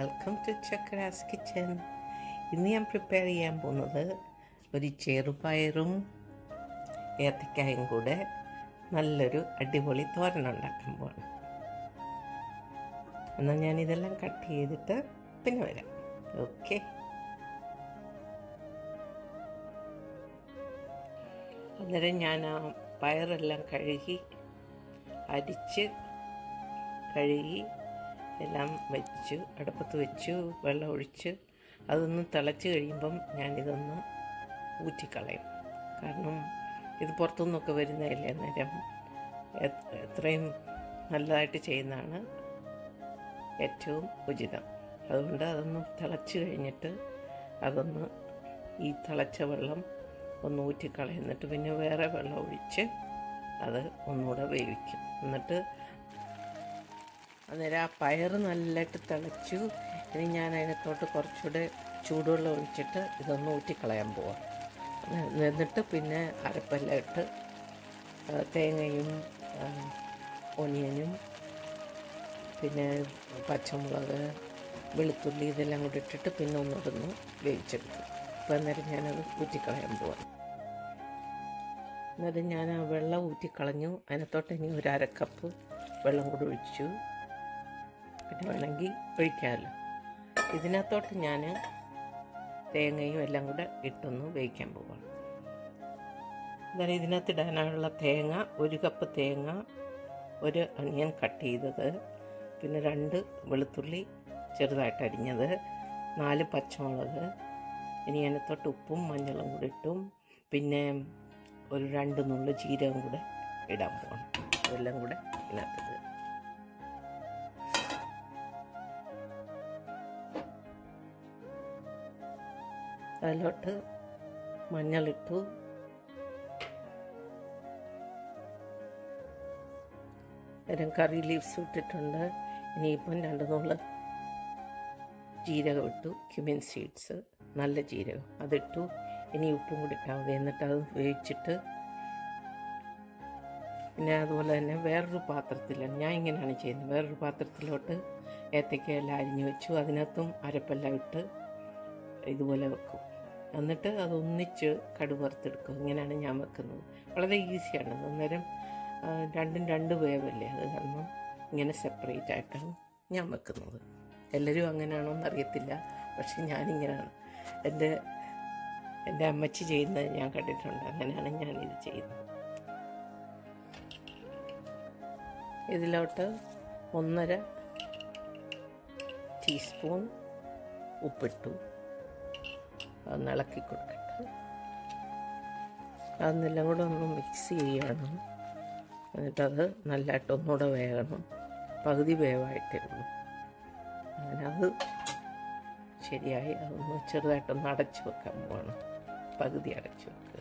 welcome to chakras kitchen ഇന്ന് ഞാൻ prepare ചെയ്യാൻ പോകുന്നത് ഒരു ചെറുപയറും ഏത്തക്കായും കൂടെ നല്ലൊരു അടിപൊളി തോരൻ ഉണ്ടാക്കാൻ പോവാണ് എന്നാൽ ഞാൻ ഇതെല്ലാം കട്ട് ചെയ്തിട്ട് പിന്നെ വരാം ഓക്കെ അന്നേരം ഞാൻ ആ പയറെല്ലാം കഴുകി അരിച്ച് കഴുകി എല്ലാം വെച്ചു അടുപ്പത്ത് വെച്ചു വെള്ളം ഒഴിച്ച് അതൊന്ന് തിളച്ച് കഴിയുമ്പം ഞാനിതൊന്ന് ഊറ്റിക്കളയും കാരണം ഇത് പുറത്തുനിന്നൊക്കെ വരുന്നതല്ലേ അന്നേരം എത്രയും നല്ലതായിട്ട് ചെയ്യുന്നതാണ് ഏറ്റവും ഉചിതം അതുകൊണ്ട് അതൊന്ന് തിളച്ച് കഴിഞ്ഞിട്ട് അതൊന്ന് ഈ തിളച്ച വെള്ളം ഒന്ന് ഊറ്റിക്കളയുന്നിട്ട് പിന്നെ വേറെ വെള്ളം ഒഴിച്ച് അത് ഒന്നുകൂടെ വേവിക്കും എന്നിട്ട് അന്നേരം ആ പയർ നല്ലതായിട്ട് തിളച്ചു ഇനി ഞാൻ അതിനകത്തോട്ട് കുറച്ചുകൂടെ ചൂടുവെള്ളം ഒഴിച്ചിട്ട് ഇതൊന്ന് ഊറ്റിക്കളയാൻ പോവാം എന്നിട്ട് പിന്നെ അരപ്പെല്ലാം ഇട്ട് തേങ്ങയും ഒനിയനും പിന്നെ പച്ചമുളക് വെളുത്തുള്ളി ഇതെല്ലാം കൂടി ഇട്ടിട്ട് പിന്നെ ഒന്നിടുന്നു വേവിച്ചെടുക്കും അപ്പോൾ അന്നേരം ഞാനത് ഊറ്റിക്കളയാൻ പോവാം എന്നിട്ട് ഞാൻ ആ വെള്ളം ഊറ്റിക്കളഞ്ഞു അതിനകത്തോട്ട് ഇനി ഒരു അരക്കപ്പ് വെള്ളം കൂടി ഒഴിച്ചു പിന്നെ വേണമെങ്കിൽ ഒഴിക്കാമല്ലോ ഇതിനകത്തോട്ട് ഞാൻ തേങ്ങയും എല്ലാം കൂടെ ഇട്ടൊന്ന് വേവിക്കാൻ പോവാണ് അന്നേരം ഇതിനകത്ത് ഇടാനുള്ള തേങ്ങ ഒരു കപ്പ് തേങ്ങ ഒരു അണിയൻ കട്ട് ചെയ്തത് പിന്നെ രണ്ട് വെളുത്തുള്ളി ചെറുതായിട്ട് അരിഞ്ഞത് നാല് പച്ചമുളക് ഇനി അതിനകത്തോട്ട് ഉപ്പും മഞ്ഞളും കൂടി ഇട്ടും പിന്നെ ഒരു രണ്ട് നുള്ളു ജീരകം കൂടെ ഇടാൻ പോകണം അതെല്ലാം കൂടെ ഇതിനകത്ത് അതിലോട്ട് മഞ്ഞളിട്ടു നേരം കറി ലീവ്സ് ഇട്ടിട്ടുണ്ട് ഇനിയിപ്പം രണ്ട് നുള്ളു ജീരകം ഇട്ടു ക്യുമിൻ സീഡ്സ് നല്ല ജീരകം അതിട്ടു ഇനി ഉപ്പും കൂടി ഇട്ടാൽ മതി എന്നിട്ട് അത് വേവിച്ചിട്ട് പിന്നെ അതുപോലെ തന്നെ വേറൊരു പാത്രത്തിലാണ് ഞാൻ ഇങ്ങനെയാണ് ചെയ്യുന്നത് വേറൊരു പാത്രത്തിലോട്ട് ഏത്തക്കയെല്ലാം അരിഞ്ഞു വെച്ചു അതിനകത്തും അരപ്പെല്ലാം ഇട്ട് ഇതുപോലെ വെക്കും എന്നിട്ട് അത് ഒന്നിച്ച് കടുവറുത്തെടുക്കും ഇങ്ങനെയാണ് ഞാൻ വെക്കുന്നത് വളരെ ഈസിയാണ് അന്നേരം രണ്ടും രണ്ട് വേവല്ലേ അത് കാരണം ഇങ്ങനെ സെപ്പറേറ്റ് ആയിട്ടാണ് ഞാൻ വെക്കുന്നത് എല്ലാവരും അങ്ങനെയാണോ എന്നറിയത്തില്ല പക്ഷെ ഞാനിങ്ങനെയാണ് എൻ്റെ എൻ്റെ അമ്മച്ചി ചെയ്യുന്നത് ഞാൻ കണ്ടിട്ടുണ്ട് അങ്ങനെയാണ് ഞാനിത് ചെയ്യുന്നത് ഇതിലോട്ട് ഒന്നര ടീസ്പൂൺ ഉപ്പിട്ടു അതൊന്ന് ഇളക്കി കൊടുക്കട്ടെ അതെന്നെല്ലാം കൂടെ ഒന്ന് മിക്സ് ചെയ്യണം എന്നിട്ടത് നല്ലതായിട്ട് ഒന്നുകൂടെ വേകണം പകുതി വേവായിട്ടേ ഉള്ളൂ അങ്ങനെ അത് ശരിയായി അതൊന്ന് ചെറുതായിട്ടൊന്ന് അടച്ചു വെക്കാൻ പോകണം പകുതി അടച്ചു വെക്കുക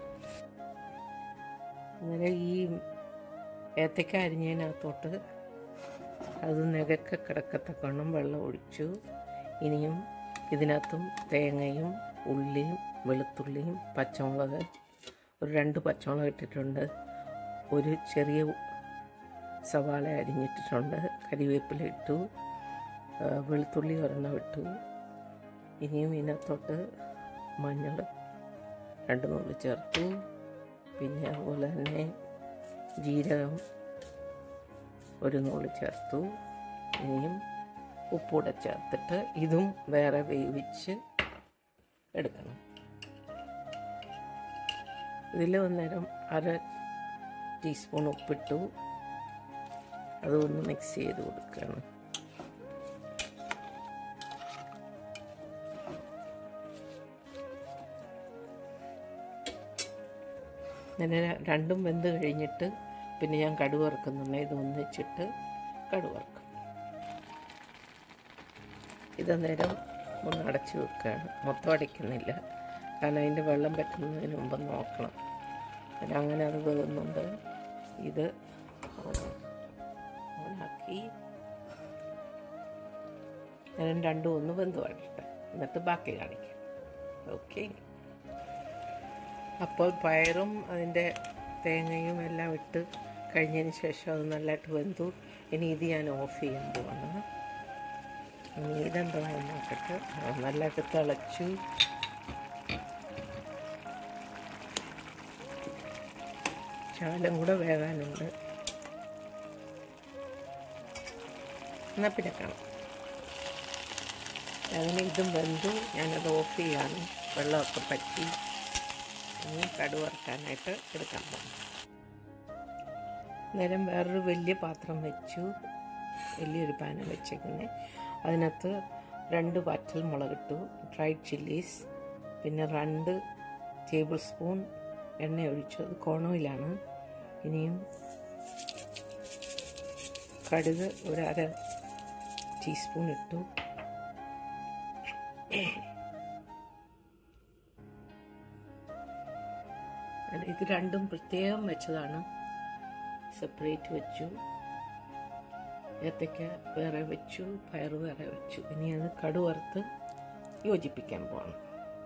അങ്ങനെ ഈ ഏത്തക്ക അരിഞ്ഞതിനകത്തോട്ട് അത് നികക്കെ കിടക്കത്തക്കവണ്ണം വെള്ളം ഒഴിച്ചു ഇനിയും ഇതിനകത്തും തേങ്ങയും ഉള്ളിയും വെളുത്തുള്ളിയും പച്ചമുളക് ഒരു രണ്ട് പച്ചമുളക് ഇട്ടിട്ടുണ്ട് ഒരു ചെറിയ സവാള അരിഞ്ഞിട്ടിട്ടുണ്ട് കരിവേപ്പില ഇട്ടു വെളുത്തുള്ളി ഒരെണ്ണം ഇട്ടു ഇനിയും ഇതിനകത്തോട്ട് മഞ്ഞൾ രണ്ട് നുള്ളി ചേർത്തു പിന്നെ അതുപോലെ തന്നെ ജീരകം ഒരു നുള്ളി ചേർത്തു ഇനിയും ഉപ്പൂടെ ചേർത്തിട്ട് ഇതും വേറെ വേവിച്ച് എടുക്കണം ഇതിൽ അന്നേരം അര ടീസ്പൂൺ ഉപ്പിട്ടു അതൊന്ന് മിക്സ് ചെയ്ത് കൊടുക്കുകയാണ് അങ്ങനെ രണ്ടും വെന്ത് കഴിഞ്ഞിട്ട് പിന്നെ ഞാൻ കടുവറുക്കുന്നുണ്ട് ഇത് ഒന്നിച്ചിട്ട് കടുവറുക്കും ഇതന്നേരം ഒന്ന് അടച്ചു വെക്കുകയാണ് മൊത്തം അടയ്ക്കുന്നില്ല കാരണം അതിൻ്റെ വെള്ളം പറ്റുന്നതിന് മുമ്പ് നോക്കണം അങ്ങനെ അത് വേകുന്നുണ്ട് ഇത് ഓണാക്കി ഞാൻ രണ്ടും ഒന്ന് വെന്ത് വരട്ടെ എന്നിട്ട് ബാക്കി കാണിക്കാം ഓക്കെ അപ്പോൾ പയറും അതിൻ്റെ തേങ്ങയും എല്ലാം ഇട്ട് കഴിഞ്ഞതിന് ശേഷം അത് നല്ലതായിട്ട് വെന്തു ഇനി ഇത് ഞാൻ ഓഫ് ചെയ്യാൻ പോവാണ് ഇനി ഇതെന്താണെന്ന് നോക്കട്ടെ ആ, നല്ലതായിട്ട് തിളച്ചു ശകലം കൂടെ വേകാനുണ്ട് എന്നാൽ പിന്നെ കാണാം അങ്ങനെ ഇതും വെന്തു ഞാനത് ഓഫ് ചെയ്യാണ് വെള്ളമൊക്കെ പറ്റി ഇനി കടു വറുക്കാനായിട്ട് എടുക്കാൻ പോകും നേരം വേറൊരു വലിയ പാത്രം വെച്ചു വലിയൊരു പാന വെച്ചേക്കുന്നത് അതിനകത്ത് രണ്ട് വറ്റൽ മുളകിട്ടു ഡ്രൈഡ് ചില്ലീസ് പിന്നെ രണ്ട് ടേബിൾ സ്പൂൺ എണ്ണ ഒഴിച്ചു അത് കോണോയിലാണ് ഇനിയും കടുക് ഒരു അര ടീസ്പൂൺ ഇട്ടു അത് ഇത് രണ്ടും പ്രത്യേകം വെച്ചതാണ് സെപ്പറേറ്റ് വെച്ചു ഏത്തയ്ക്ക വേറെ വെച്ചു പയർ വേറെ വെച്ചു ഇനി അത് കടു വറുത്ത് യോജിപ്പിക്കാൻ പോകണം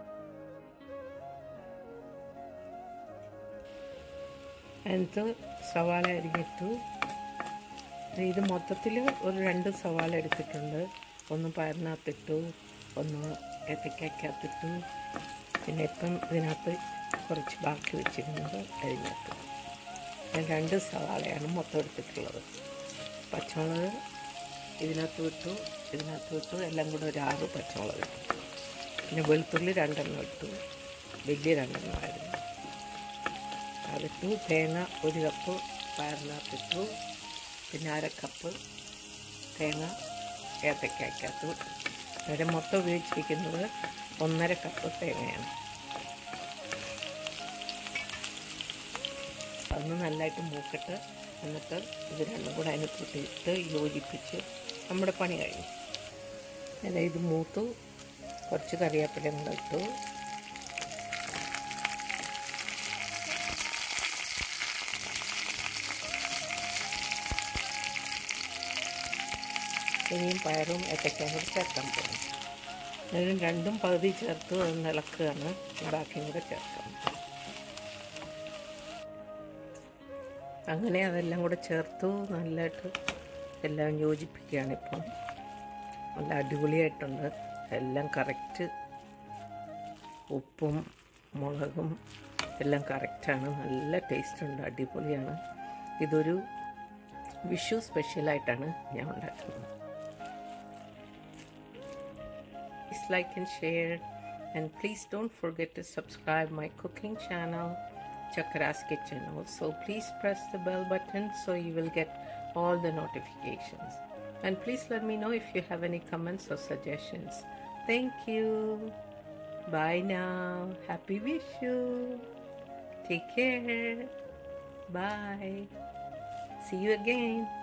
അതിനകത്ത് സവാള അരിഞ്ഞിട്ടു ഇത് മൊത്തത്തിൽ ഒരു രണ്ട് സവാള എടുത്തിട്ടുണ്ട് ഒന്ന് പയറിനകത്തിട്ടു ഒന്ന് ഏത്തയ്ക്കകത്തിട്ടു പിന്നെ ഇപ്പം ഇതിനകത്ത് കുറച്ച് ബാക്കി വെച്ചിരുന്നത് അതിനകത്ത് ഞാൻ രണ്ട് സവാളയാണ് മൊത്തം എടുത്തിട്ടുള്ളത് പച്ചമുളക് ഇതിനകത്ത് വിട്ടു ഇതിനകത്ത് വിട്ടു എല്ലാം കൂടെ ഒരു ആറ് പച്ചമുളക് ഇട്ടു പിന്നെ വെളുത്തുള്ളി രണ്ടെണ്ണം ഇട്ടു വലിയ രണ്ടെണ്ണമായിരുന്നു അതിട്ടു തേങ്ങ ഒരു കപ്പ് പയറിനകത്തിട്ടു പിന്നെ അര കപ്പ് തേങ്ങ ഏത്തയ്ക്കകത്ത് വിട്ടു ഇവിടെ മൊത്തം ഉപയോഗിച്ചിരിക്കുന്നത് ഒന്നര കപ്പ് തേങ്ങയാണ് അതൊന്ന് നല്ലതായിട്ട് മൂക്കിട്ട് എന്നിട്ട് ഇത് രണ്ടും കൂടെ അതിനകത്തിട്ട് യോജിപ്പിച്ച് നമ്മുടെ പണി കഴിഞ്ഞു അതായത് ഇത് മൂത്തു കുറച്ച് കറിവേപ്പിലയും കൂടെ ഇട്ടു ഇനിയും പയറും ഏത്തയ്ക്കയും കൂടി ചേർക്കാൻ പോകും അതിന് രണ്ടും പകുതി ചേർത്ത് ഒന്ന് ഇളക്കുകയാണ് ബാക്കിയും കൂടെ ചേർക്കാം അങ്ങനെ അതെല്ലാം കൂടെ ചേർത്തു നല്ലതായിട്ട് എല്ലാം യോജിപ്പിക്കുകയാണ് ഇപ്പം നല്ല അടിപൊളിയായിട്ടുണ്ട് എല്ലാം കറക്റ്റ് ഉപ്പും മുളകും എല്ലാം കറക്റ്റാണ് നല്ല ടേസ്റ്റ് ഉണ്ട് അടിപൊളിയാണ് ഇതൊരു വിഷു സ്പെഷ്യലായിട്ടാണ് ഞാൻ ഉണ്ടാക്കുന്നത് Please like and share and please don't forget to subscribe my cooking channel Chakras Kitchen also please press the bell button so you will get all the notifications and please let me know if you have any comments or suggestions thank you bye now happy Vishu take care bye see you again